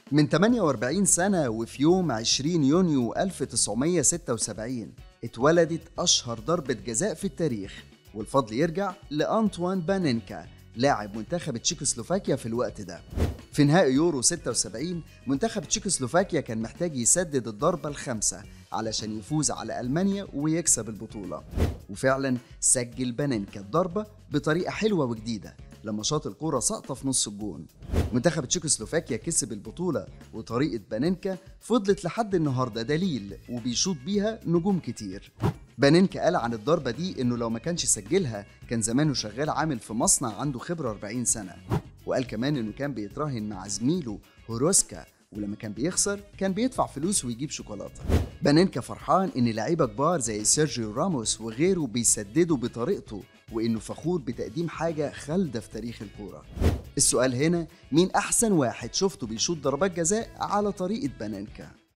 من 48 سنة وفي يوم 20 يونيو 1976 اتولدت أشهر ضربة جزاء في التاريخ والفضل يرجع لأنطوان بانينكا لاعب منتخب تشيكوسلوفاكيا في الوقت ده في نهائي يورو 76 منتخب تشيكوسلوفاكيا كان محتاج يسدد الضربة الخامسة علشان يفوز على ألمانيا ويكسب البطولة وفعلا سجل بانينكا الضربة بطريقة حلوة وجديدة لما شاط الكورة ساقطة في نص الجون منتخب تشيكوسلوفاكيا كسب البطولة وطريقة بانينكا فضلت لحد النهاردة دليل وبيشوط بيها نجوم كتير بانينكا قال عن الضربة دي إنه لو ما كانش سجلها كان زمانه شغال عامل في مصنع عنده خبرة 40 سنة وقال كمان إنه كان بيتراهن مع زميله هوروسكا ولما كان بيخسر كان بيدفع فلوس ويجيب شوكولاتة بانينكا فرحان إن لعيبة كبار زي سيرجيو راموس وغيره بيسددوا بطريقته وإنه فخور بتقديم حاجة خالدة في تاريخ الكورة السؤال هنا مين أحسن واحد شفته بيشوط ضربات جزاء على طريقة بانينكا